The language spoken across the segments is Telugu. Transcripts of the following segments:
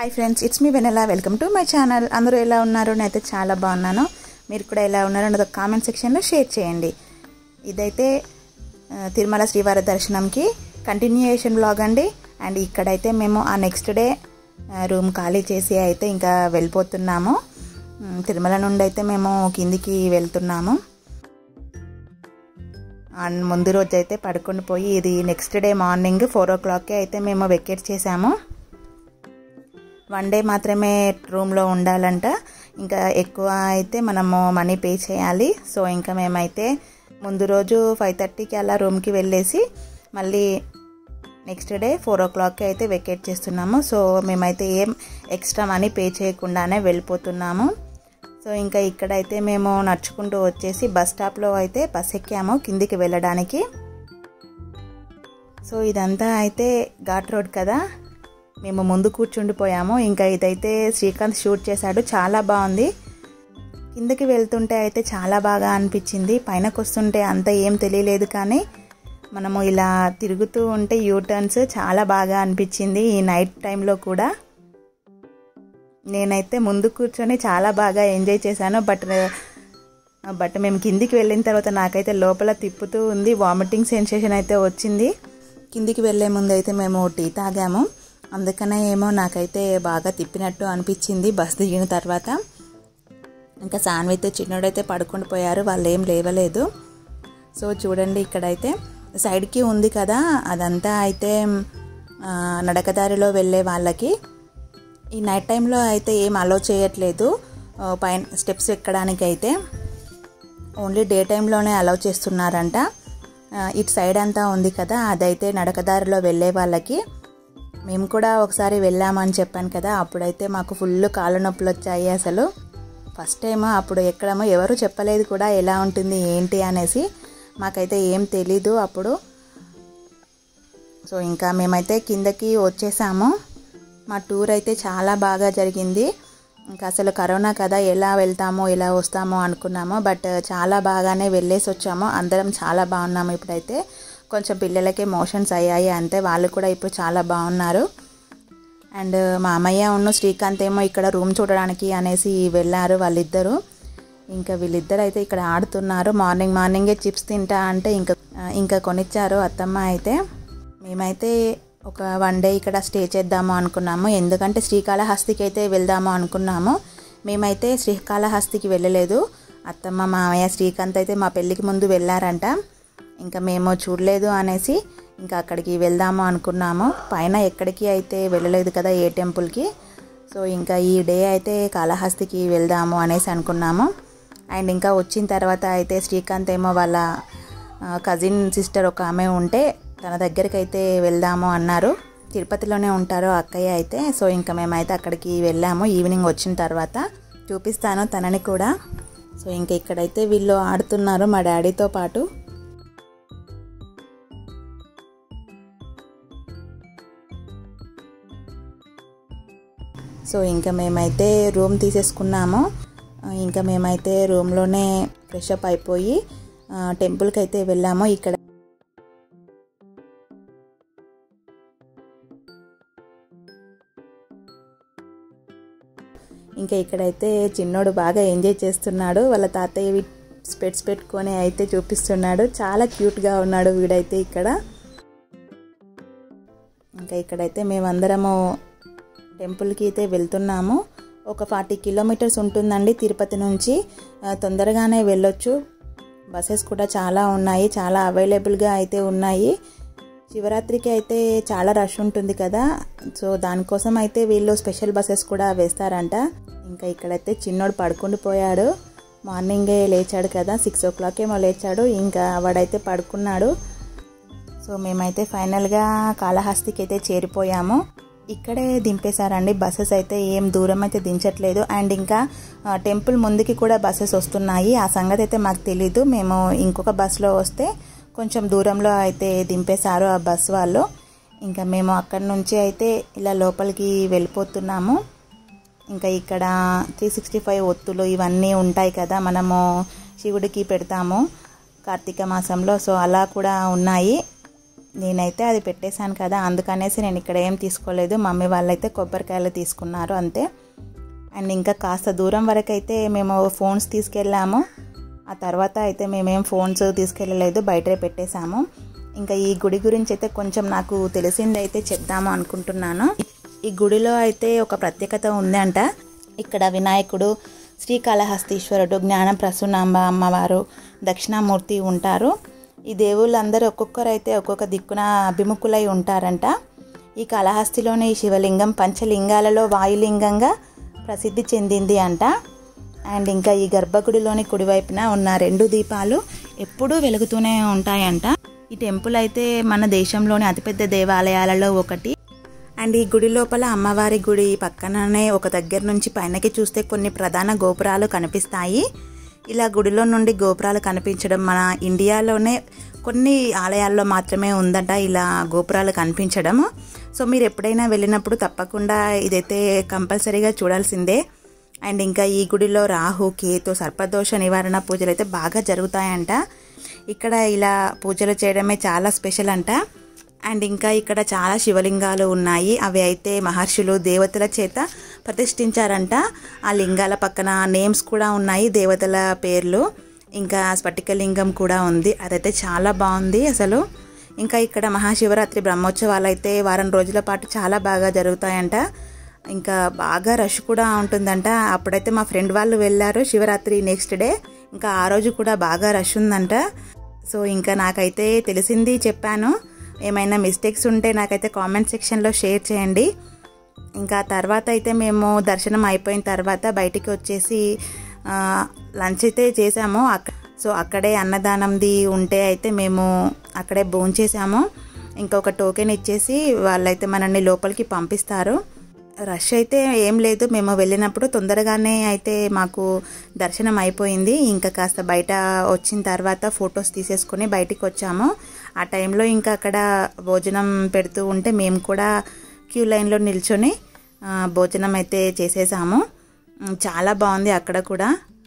hi friends it's me Vennela welcome to my channel అందరూ ఎలా ఉన్నారు నేనైతే చాలా బాగున్నాను మీరు కూడా ఎలా ఉన్నారో నాతో కామెంట్ సెక్షన్లో షేర్ చేయండి ఇదైతే ఆ, తిరుమల శ్రీవారి దర్శనంకి కంటిన్యూయేషన్ బ్లాగ్ అండి అండ్ ఇక్కడైతే మేము ఆ నెక్స్ట్ డే రూమ్ ఖాళీ చేసి అయితే ఇంకా వెళ్ళిపోతున్నాము ఉమ్, తిరుమల నుండి అయితే మేము కిందికి వెళ్తున్నాము అండ్ ముందు రోజు అయితే పడుకొని పోయి ఇది నెక్స్ట్ డే మార్నింగ్ ఫోర్ ఓ క్లాక్కి అయితే మేము వెకేట్ చేసాము వన్ డే మాత్రమే రూమ్లో ఉండాలంట ఇంకా ఎక్కువ అయితే మనము మనీ పే చేయాలి సో ఇంకా మేమైతే ముందు రోజు ఫైవ్ థర్టీకి అలా రూమ్కి వెళ్ళేసి మళ్ళీ నెక్స్ట్ డే ఫోర్ ఓ క్లాక్కి అయితే వెకేట్ చేస్తున్నాము సో మేమైతే ఏం ఎక్స్ట్రా మనీ పే చేయకుండానే వెళ్ళిపోతున్నాము సో ఇంకా ఇక్కడైతే మేము నడుచుకుంటూ వచ్చేసి బస్ స్టాప్లో అయితే బస్ ఎక్కాము కిందికి వెళ్ళడానికి సో ఇదంతా అయితే ఘాట్ రోడ్ కదా మేము ముందు కూర్చుండిపోయాము ఇంకా ఇదైతే శ్రీకాంత్ షూట్ చేశాడు చాలా బాగుంది కిందకి వెళ్తుంటే అయితే చాలా బాగా అనిపించింది పైనకు వస్తుంటే అంత ఏం తెలియలేదు కానీ మనము ఇలా తిరుగుతూ ఉంటే యూ టర్న్స్ చాలా బాగా అనిపించింది ఈ నైట్ టైంలో కూడా నేనైతే ముందు కూర్చొని చాలా బాగా ఎంజాయ్ చేశాను బట్ బట్ మేము కిందికి వెళ్ళిన తర్వాత నాకైతే లోపల తిప్పుతూ ఉంది వామిటింగ్ సెన్సేషన్ అయితే వచ్చింది కిందికి వెళ్ళే ముందు అయితే మేము టీ తాగాము అందుకనే ఏమో నాకైతే బాగా తిప్పినట్టు అనిపించింది బస్ దిగిన తర్వాత ఇంకా సాన్వితో చిన్నోడైతే పడుకొని పోయారు వాళ్ళు ఏం లేవలేదు సో చూడండి ఇక్కడైతే సైడ్కి ఉంది కదా అదంతా అయితే ఆ, నడకదారిలో వెళ్ళే వాళ్ళకి ఈ నైట్ టైంలో అయితే ఏం అలో చేయట్లేదు ఆ, పైన స్టెప్స్ ఎక్కడానికి అయితే ఓన్లీ డే టైంలోనే అలౌ చేస్తున్నారంట ఆ, ఇటు సైడ్ అంతా ఉంది కదా అదైతే నడకదారిలో వెళ్ళే వాళ్ళకి మేము కూడా ఒకసారి వెళ్ళామని చెప్పాను కదా అప్పుడైతే మాకు ఫుల్ కాళ్ళ నొప్పులు వచ్చాయి అసలు ఫస్ట్ టైం అప్పుడు ఎక్కడమో ఎవరు చెప్పలేదు కూడా ఎలా ఉంటుంది ఏంటి అనేసి మాకైతే ఏం తెలీదు అప్పుడు సో ఇంకా మేమైతే కిందకి వచ్చేసాము మా టూర్ అయితే చాలా బాగా జరిగింది ఇంకా అసలు కరోనా కదా ఎలా వెళ్తామో ఎలా వస్తామో అనుకున్నాము బట్ చాలా బాగానే వెళ్ళేసి వచ్చాము అందరం చాలా బాగున్నాము ఇప్పుడైతే కొంచెం పిల్లలకే మోషన్స్ అయ్యాయి అంతే వాళ్ళు కూడా ఇప్పుడు చాలా బాగున్నారు అండ్ మా అమ్మయ్య ఉన్న శ్రీకాంత్ ఏమో ఇక్కడ రూమ్ చూడడానికి అనేసి వెళ్ళారు వాళ్ళిద్దరూ ఇంకా వీళ్ళిద్దరు అయితే ఇక్కడ ఆడుతున్నారు మార్నింగ్ మార్నింగే చిప్స్ తింటా అంటే ఇంకా ఇంకా కొనిచ్చారు అత్తమ్మ అయితే మేమైతే ఒక వన్ డే ఇక్కడ స్టే చేద్దాము అనుకున్నాము ఎందుకంటే శ్రీకాళహస్తికి అయితే వెళ్దాము అనుకున్నాము మేమైతే శ్రీకాళహస్తికి వెళ్ళలేదు అత్తమ్మ మామయ్య శ్రీకాంత్ అయితే మా పెళ్ళికి ముందు వెళ్ళారంట ఇంకా మేము చూడలేదు అనేసి ఇంకా అక్కడికి వెళ్దాము అనుకున్నాము పైన ఎక్కడికి అయితే వెళ్ళలేదు కదా ఏ టెంపుల్కి సో ఇంకా ఈ డే అయితే కాళహస్తికి వెళ్దాము అనేసి అనుకున్నాము అండ్ ఇంకా వచ్చిన తర్వాత అయితే శ్రీకాంత్ ఏమో వాళ్ళ కజిన్ సిస్టర్ ఒక ఆమె ఉంటే తన దగ్గరికి అయితే వెళ్దాము అన్నారు తిరుపతిలోనే ఉంటారు అక్కయ్య అయితే సో ఇంకా మేమైతే అక్కడికి వెళ్ళాము ఈవినింగ్ వచ్చిన తర్వాత చూపిస్తాను తనని కూడా సో ఇంకా ఇక్కడైతే వీళ్ళు ఆడుతున్నారు మా డాడీతో పాటు సో ఇంకా మేమైతే రూమ్ తీసేసుకున్నాము ఆ, ఇంకా మేమైతే రూమ్లోనే ఫ్రెష్ అప్ అయిపోయి ఆ, టెంపుల్కి అయితే వెళ్ళాము ఇక్కడ ఇంకా ఇక్కడైతే చిన్నోడు బాగా ఎంజాయ్ చేస్తున్నాడు వాళ్ళ తాతయ్య స్పెట్స్ పెట్టుకొని అయితే చూపిస్తున్నాడు చాలా క్యూట్గా ఉన్నాడు వీడైతే ఇక్కడ ఇంకా ఇక్కడైతే మేమందరము టెంపుల్కి అయితే వెళ్తున్నాము ఒక ఫార్టీ కిలోమీటర్స్ ఉంటుందండి తిరుపతి నుంచి ఆ, తొందరగానే వెళ్ళొచ్చు బస్సెస్ కూడా చాలా ఉన్నాయి చాలా అవైలబుల్గా అయితే ఉన్నాయి శివరాత్రికి అయితే చాలా రష్ ఉంటుంది కదా సో దానికోసం అయితే వీళ్ళు స్పెషల్ బస్సెస్ కూడా వేస్తారంట ఇంకా ఇక్కడైతే చిన్నోడు పడుకుండి పోయాడు మార్నింగే లేచాడు కదా సిక్స్ ఓ క్లాక్ ఏమో లేచాడు ఇంకా వాడైతే పడుకున్నాడు సో మేమైతే ఫైనల్గా కాళహస్తికి అయితే చేరిపోయాము ఇక్కడే దింపేశారండి బస్సెస్ అయితే ఏం దూరం అయితే దించట్లేదు అండ్ ఇంకా ఆ, టెంపుల్ ముందుకి కూడా బస్సెస్ వస్తున్నాయి ఆ సంగతి అయితే మాకు తెలీదు మేము ఇంకొక బస్సులో వస్తే కొంచెం దూరంలో అయితే దింపేశారు ఆ బస్ వాళ్ళు ఇంకా మేము అక్కడి నుంచి అయితే ఇలా లోపలికి వెళ్ళిపోతున్నాము ఇంకా ఇక్కడ త్రీ సిక్స్టీ ఫైవ్ ఒత్తులు ఇవన్నీ ఉంటాయి కదా మనము శివుడికి పెడతాము కార్తీక మాసంలో సో అలా కూడా ఉన్నాయి నేనైతే అది పెట్టేశాను కదా అందుకనేసి నేను ఇక్కడ ఏం తీసుకోలేదు మమ్మీ వాళ్ళైతే కొబ్బరికాయలు తీసుకున్నారు అంతే అండ్ ఇంకా కాస్త దూరం వరకు అయితే మేము ఫోన్స్ తీసుకెళ్ళాము ఆ తర్వాత అయితే మేమేం ఫోన్స్ తీసుకెళ్ళలేదు బయటే పెట్టేశాము ఇంకా ఈ గుడి గురించి అయితే కొంచెం నాకు తెలిసింది అయితే చెప్దాము అనుకుంటున్నాను ఈ గుడిలో అయితే ఒక ప్రత్యేకత ఉందంట ఇక్కడ వినాయకుడు శ్రీకాళహస్తీశ్వరుడు జ్ఞాన ప్రసూనాంబ అమ్మవారు దక్షిణామూర్తి ఉంటారు ఈ దేవుళ్ళందరూ ఒక్కొక్కరు అయితే ఒక్కొక్క దిక్కున అభిముఖులై ఉంటారంట ఈ కాళహస్తిలోని ఈ శివలింగం పంచలింగాలలో వాయులింగంగా ప్రసిద్ధి చెందింది అంట అండ్ ఇంకా ఈ గర్భగుడిలోని కుడివైపున ఉన్న రెండు దీపాలు ఎప్పుడూ వెలుగుతూనే ఉంటాయంట ఈ టెంపుల్ అయితే మన దేశంలోని అతిపెద్ద దేవాలయాలలో ఒకటి అండ్ ఈ గుడి లోపల అమ్మవారి గుడి పక్కననే ఒక దగ్గర నుంచి పైనకి చూస్తే కొన్ని ప్రధాన గోపురాలు కనిపిస్తాయి ఇలా గుడిలో నుండి గోపురాలు కనిపించడం మన ఇండియాలోనే కొన్ని ఆలయాల్లో మాత్రమే ఉందంట ఇలా గోపురాలు కనిపించడం సో మీరు ఎప్పుడైనా వెళ్ళినప్పుడు తప్పకుండా ఇదైతే కంపల్సరీగా చూడాల్సిందే అండ్ ఇంకా ఈ గుడిలో రాహు కేతు సర్పదోష నివారణ పూజలు అయితే బాగా జరుగుతాయంట ఇక్కడ ఇలా పూజలు చేయడమే చాలా స్పెషల్ అంట అండ్ ఇంకా ఇక్కడ చాలా శివలింగాలు ఉన్నాయి అవి అయితే మహర్షులు దేవతల చేత ప్రతిష్ఠించారంట ఆ లింగాల పక్కన నేమ్స్ కూడా ఉన్నాయి దేవతల పేర్లు ఇంకా స్ఫటికలింగం కూడా ఉంది అదైతే చాలా బాగుంది అసలు ఇంకా ఇక్కడ మహాశివరాత్రి బ్రహ్మోత్సవాలు అయితే వారం రోజుల పాటు చాలా బాగా జరుగుతాయంట ఇంకా బాగా రష్ కూడా ఉంటుందంట అప్పుడైతే మా ఫ్రెండ్ వాళ్ళు వెళ్ళారు శివరాత్రి నెక్స్ట్ డే ఇంకా ఆ రోజు కూడా బాగా రష్ ఉందంట సో ఇంకా నాకైతే తెలిసింది చెప్పాను ఏమైనా మిస్టేక్స్ ఉంటే నాకైతే కామెంట్ సెక్షన్లో షేర్ చేయండి ఇంకా తర్వాత అయితే మేము దర్శనం అయిపోయిన తర్వాత బయటికి వచ్చేసి లంచ్ అయితే చేసాము అక్క సో అక్కడే అన్నదానంది ఉంటే అయితే మేము అక్కడే భోంచేసాము ఇంకొక టోకెన్ ఇచ్చేసి వాళ్ళైతే మనల్ని లోపలికి పంపిస్తారు రష్ అయితే ఏం లేదు మేము వెళ్ళినప్పుడు తొందరగానే అయితే మాకు దర్శనం అయిపోయింది ఇంకా కాస్త బయట వచ్చిన తర్వాత ఫొటోస్ తీసేసుకుని బయటికి వచ్చాము ఆ టైంలో ఇంకా అక్కడ భోజనం పెడుతూ ఉంటే మేము కూడా క్యూ లైన్లో నిల్చొని భోజనం అయితే చేసేసాము చాలా బాగుంది అక్కడ కూడా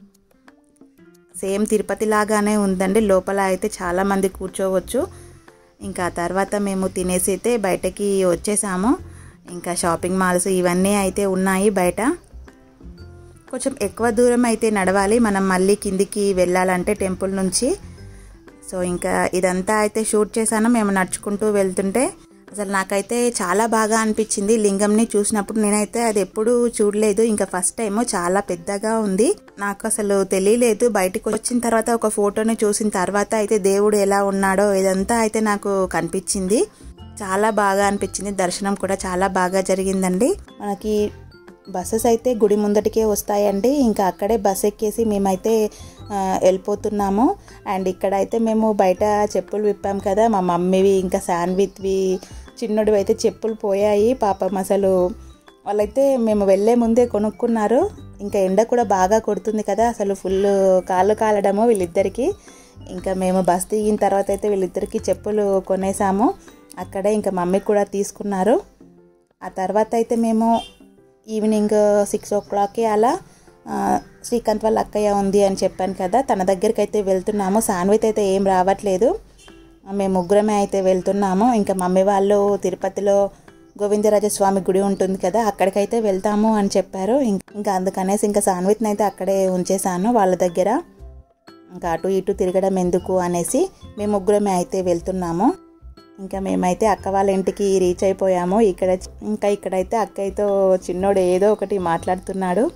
సేమ్ తిరుపతి లాగానే ఉందండి లోపల అయితే చాలామంది కూర్చోవచ్చు ఇంకా తర్వాత మేము తినేసి అయితే బయటకి వచ్చేసాము ఇంకా షాపింగ్ మాల్స్ ఇవన్నీ అయితే ఉన్నాయి బయట కొంచెం ఎక్కువ దూరం అయితే నడవాలి మనం మళ్ళీ కిందికి వెళ్ళాలంటే టెంపుల్ నుంచి సో ఇంకా ఇదంతా అయితే షూట్ చేశాను మేము నడుచుకుంటూ వెళ్తుంటే అసలు నాకైతే చాలా బాగా అనిపించింది లింగంని చూసినప్పుడు నేనైతే అది ఎప్పుడు చూడలేదు ఇంకా ఫస్ట్ టైం చాలా పెద్దగా ఉంది నాకు అసలు తెలియలేదు బయటకు వచ్చిన తర్వాత ఒక ఫోటోని చూసిన తర్వాత అయితే దేవుడు ఎలా ఉన్నాడో ఇదంతా అయితే నాకు కనిపించింది చాలా బాగా అనిపించింది దర్శనం కూడా చాలా బాగా జరిగిందండి మనకి బస్సెస్ అయితే గుడి ముందటికే వస్తాయండి ఇంకా అక్కడే బస్ ఎక్కేసి మేమైతే వెళ్ళిపోతున్నాము అండ్ ఇక్కడ అయితే మేము బయట చెప్పులు విప్పాం కదా మా మమ్మీవి ఇంకా శాండ్విచ్వి చిన్నోడు అయితే చెప్పులు పోయాయి పాపం అసలు వాళ్ళైతే మేము వెళ్ళే ముందే కొనుక్కున్నారు ఇంకా ఎండ కూడా బాగా కొడుతుంది కదా అసలు ఫుల్ కాళ్ళు కాలడము వీళ్ళిద్దరికి ఇంకా మేము బస్ దిగిన తర్వాత అయితే వీళ్ళిద్దరికి చెప్పులు కొనేసాము అక్కడే ఇంకా మమ్మీ కూడా తీసుకున్నారు ఆ తర్వాత అయితే మేము ఈవినింగ్ సిక్స్ ఓ క్లాక్కి అలా శ్రీకాంత్ వాళ్ళ అక్కయ్య ఉంది అని చెప్పాను కదా తన దగ్గరికి అయితే వెళ్తున్నాము శాండ్విచ్ అయితే ఏం రావట్లేదు మేము ముగ్గురమే అయితే వెళ్తున్నాము ఇంకా మమ్మీ వాళ్ళు తిరుపతిలో గోవిందరాజస్వామి గుడి ఉంటుంది కదా అక్కడికైతే వెళ్తాము అని చెప్పారు ఇంకా అందుకనేసి ఇంకా శాండ్విచ్ని అయితే అక్కడే ఉంచేసాను వాళ్ళ దగ్గర ఇంకా అటు ఇటు తిరగడం ఎందుకు అనేసి మేము ముగ్గురమే అయితే వెళ్తున్నాము ఇంకా మేమైతే అక్క వాళ్ళ ఇంటికి రీచ్ అయిపోయాము ఇక్కడ ఇంకా ఇక్కడైతే అక్కయ్యతో చిన్నోడు ఏదో ఒకటి మాట్లాడుతున్నాడు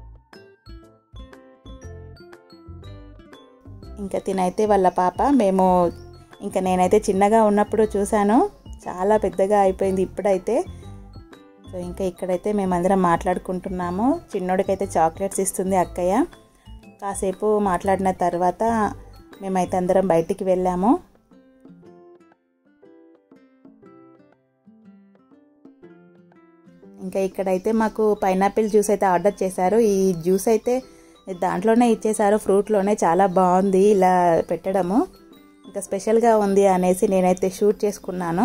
ఇంకా తినైతే వాళ్ళ పాప మేము ఇంకా నేనైతే చిన్నగా ఉన్నప్పుడు చూశాను చాలా పెద్దగా అయిపోయింది ఇప్పుడైతే సో ఇంకా ఇక్కడైతే మేమందరం మాట్లాడుకుంటున్నాము చిన్నోడికైతే చాక్లెట్స్ ఇస్తుంది అక్కయ్య కాసేపు మాట్లాడిన తర్వాత మేమైతే అందరం బయటికి వెళ్ళాము ఇంకా ఇక్కడైతే మాకు పైనాపిల్ జ్యూస్ అయితే ఆర్డర్ చేశారు ఈ జ్యూస్ అయితే దాంట్లోనే ఇచ్చేసారు ఫ్రూట్లోనే చాలా బాగుంది ఇలా పెట్టడము ఇంకా స్పెషల్గా ఉంది అనేసి నేనైతే షూట్ చేసుకున్నాను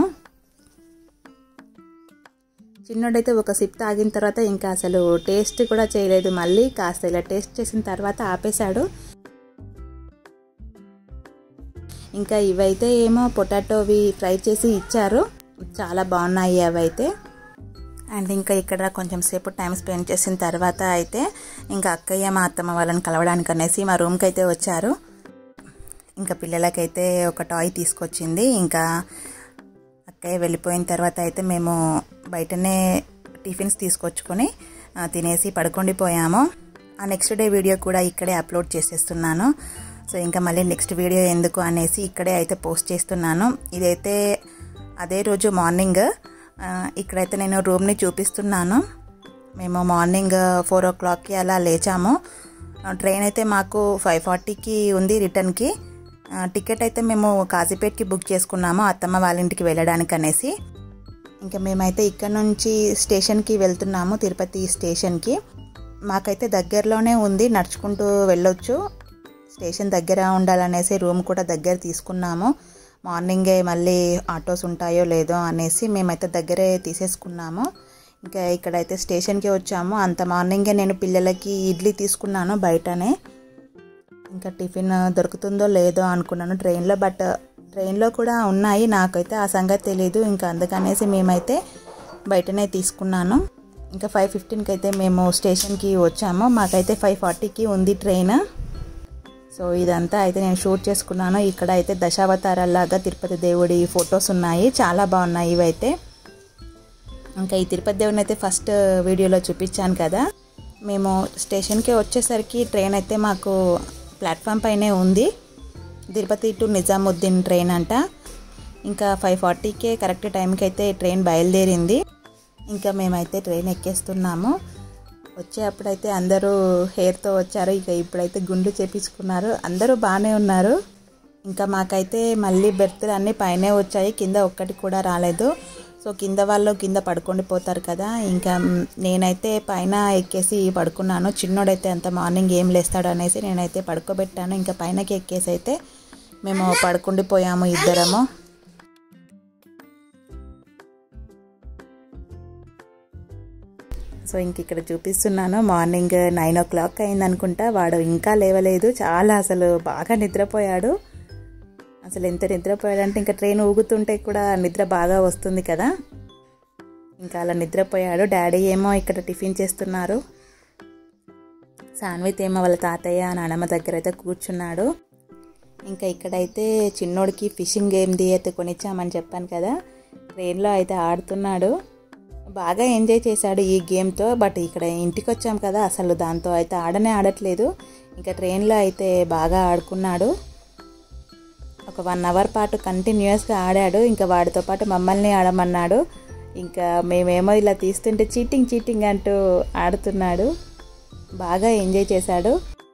చిన్నోడైతే ఒక సిప్ తాగిన తర్వాత ఇంకా అసలు టేస్ట్ కూడా చేయలేదు మళ్ళీ కాస్త ఇలా టేస్ట్ చేసిన తర్వాత ఆపేశాడు ఇంకా ఇవైతే ఏమో పొటాటోవి ఫ్రై చేసి ఇచ్చారు చాలా బాగున్నాయి అవైతే అండ్ ఇంకా ఇక్కడ కొంచెం సేపు టైం స్పెండ్ చేసిన తర్వాత అయితే ఇంకా అక్కయ్య మా అత్తమ్మ వాళ్ళని కలవడానికి అనేసి మా రూమ్కి అయితే వచ్చారు ఇంకా పిల్లలకైతే ఒక టాయ్ తీసుకొచ్చింది ఇంకా అక్కయ్య వెళ్ళిపోయిన తర్వాత అయితే మేము బయటనే టిఫిన్స్ తీసుకొచ్చుకొని తినేసి పడుకుండిపోయాము ఆ నెక్స్ట్ డే వీడియో కూడా ఇక్కడే అప్లోడ్ చేసేస్తున్నాను సో ఇంకా మళ్ళీ నెక్స్ట్ వీడియో ఎందుకు అనేసి ఇక్కడే అయితే పోస్ట్ చేస్తున్నాను ఇదైతే అదే రోజు మార్నింగ్ ఇక్కడైతే నేను రూమ్ని చూపిస్తున్నాను మేము మార్నింగ్ ఫోర్ ఓ క్లాక్కి అలా లేచాము ట్రైన్ అయితే మాకు ఫైవ్ ఫార్టీకి ఉంది రిటర్న్కి టికెట్ అయితే మేము కాజీపేట్కి బుక్ చేసుకున్నాము అత్తమ్మ వాళ్ళ ఇంటికి వెళ్ళడానికి అనేసి ఇంకా మేమైతే ఇక్కడ నుంచి స్టేషన్కి వెళ్తున్నాము తిరుపతి స్టేషన్కి మాకైతే దగ్గరలోనే ఉంది నడుచుకుంటూ వెళ్ళొచ్చు స్టేషన్ దగ్గర ఉండాలనేసి రూమ్ కూడా దగ్గర తీసుకున్నాము మార్నింగే మళ్ళీ ఆటోస్ ఉంటాయో లేదో అనేసి మేమైతే దగ్గరే తీసేసుకున్నాము ఇంకా ఇక్కడైతే స్టేషన్కి వచ్చాము అంత మార్నింగే నేను పిల్లలకి ఇడ్లీ తీసుకున్నాను బయటనే ఇంకా టిఫిన్ దొరుకుతుందో లేదో అనుకున్నాను ట్రైన్లో బట్ ట్రైన్లో కూడా ఉన్నాయి నాకైతే ఆ సంగతి తెలియదు ఇంకా అందుకనేసి మేమైతే బయటనే తీసుకున్నాను ఇంకా ఫైవ్ ఫిఫ్టీన్కి అయితే మేము స్టేషన్కి వచ్చాము మాకైతే ఫైవ్ ఫార్టీకి ఉంది ట్రైన్ సో ఇదంతా అయితే నేను షూట్ చేసుకున్నాను ఇక్కడ అయితే దశావతారాల్లాగా తిరుపతి దేవుడి ఫొటోస్ ఉన్నాయి చాలా బాగున్నాయి ఇవైతే ఇంకా ఈ తిరుపతి దేవుడిని అయితే ఫస్ట్ వీడియోలో చూపించాను కదా మేము స్టేషన్కి వచ్చేసరికి ట్రైన్ అయితే మాకు ప్లాట్ఫామ్ పైనే ఉంది తిరుపతి టు నిజాముద్దీన్ ట్రైన్ అంట ఇంకా ఫైవ్ ఫార్టీకే కరెక్ట్ టైంకి అయితే ట్రైన్ బయలుదేరింది ఇంకా మేమైతే ట్రైన్ ఎక్కేస్తున్నాము వచ్చేటప్పుడైతే అందరూ హెయిర్తో వచ్చారు ఇక ఇప్పుడైతే గుండు చేపించుకున్నారు అందరూ బాగానే ఉన్నారు ఇంకా మాకైతే మళ్ళీ బెర్తులు అన్నీ పైనే వచ్చాయి కింద ఒక్కటి కూడా రాలేదు సో కింద వాళ్ళు కింద పడుకొని పోతారు కదా ఇంకా నేనైతే పైన ఎక్కేసి పడుకున్నాను చిన్నోడైతే అంత మార్నింగ్ ఏం లేస్తాడు అనేసి నేనైతే పడుకోబెట్టాను ఇంకా పైనకి ఎక్కేసి అయితే మేము పడుకుండిపోయాము ఇద్దరము సో ఇంక ఇక్కడ చూపిస్తున్నాను మార్నింగ్ నైన్ ఓ క్లాక్ అయింది అనుకుంటా వాడు ఇంకా లేవలేదు చాలా అసలు బాగా నిద్రపోయాడు అసలు ఎంత నిద్రపోయాడంటే ఇంకా ట్రైన్ ఊగుతుంటే కూడా నిద్ర బాగా వస్తుంది కదా ఇంకా అలా నిద్రపోయాడు డాడీ ఏమో ఇక్కడ టిఫిన్ చేస్తున్నారు సాన్విత్ ఏమో వాళ్ళ తాతయ్య నానమ్మ దగ్గర అయితే కూర్చున్నాడు ఇంకా ఇక్కడైతే చిన్నోడికి ఫిషింగ్ గేమ్ది అయితే కొనిచ్చామని చెప్పాను కదా ట్రైన్లో అయితే ఆడుతున్నాడు బాగా ఎంజాయ్ చేశాడు ఈ గేమ్తో బట్ ఇక్కడ ఇంటికి వచ్చాం కదా అసలు దాంతో అయితే ఆడనే ఆడట్లేదు ఇంకా ట్రైన్లో అయితే బాగా ఆడుకున్నాడు ఒక వన్ అవర్ పాటు కంటిన్యూస్గా ఆడాడు ఇంకా వాడితో పాటు మమ్మల్ని ఆడమన్నాడు ఇంకా మేమేమో ఇలా తీస్తుంటే చీటింగ్ చీటింగ్ అంటూ ఆడుతున్నాడు బాగా ఎంజాయ్ చేశాడు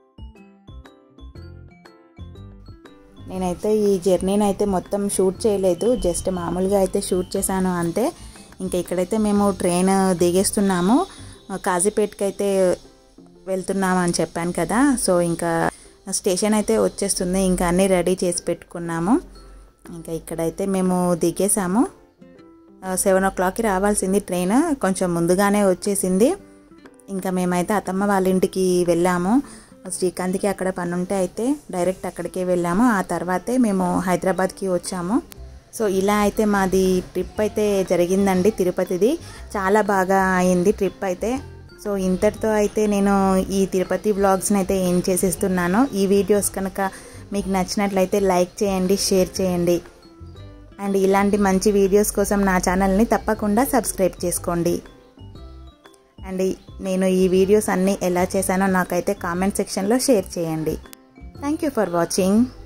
నేనైతే ఈ జర్నీని అయితే మొత్తం షూట్ చేయలేదు జస్ట్ మామూలుగా అయితే షూట్ చేశాను అంతే ఇంకా ఇక్కడైతే మేము ట్రైన్ దిగేస్తున్నాము కాజీపేట్కి అయితే వెళ్తున్నాము అని చెప్పాను కదా సో ఇంకా స్టేషన్ అయితే వచ్చేస్తుంది ఇంకా అన్నీ రెడీ చేసి పెట్టుకున్నాము ఇంకా ఇక్కడైతే మేము దిగేసాము సెవెన్ ఓ క్లాక్కి రావాల్సింది ట్రైన్ కొంచెం ముందుగానే వచ్చేసింది ఇంకా మేమైతే అత్తమ్మ వాళ్ళ ఇంటికి వెళ్ళాము శ్రీకాంత్కి అక్కడ పని ఉంటే అయితే డైరెక్ట్ అక్కడికే వెళ్ళాము ఆ తర్వాతే మేము హైదరాబాద్కి వచ్చాము సో ఇలా అయితే మాది ట్రిప్ అయితే జరిగిందండి తిరుపతిది చాలా బాగా అయింది ట్రిప్ అయితే సో ఇంతటితో అయితే నేను ఈ తిరుపతి వ్లాగ్స్ని అయితే ఏం చేసేస్తున్నాను ఈ వీడియోస్ కనుక మీకు నచ్చినట్లయితే లైక్ చేయండి షేర్ చేయండి అండ్ ఇలాంటి మంచి వీడియోస్ కోసం నా ఛానల్ని తప్పకుండా సబ్స్క్రైబ్ చేసుకోండి అండ్ నేను ఈ వీడియోస్ అన్నీ ఎలా చేశానో నాకైతే కామెంట్ సెక్షన్లో షేర్ చేయండి థ్యాంక్ యూ ఫర్ వాచింగ్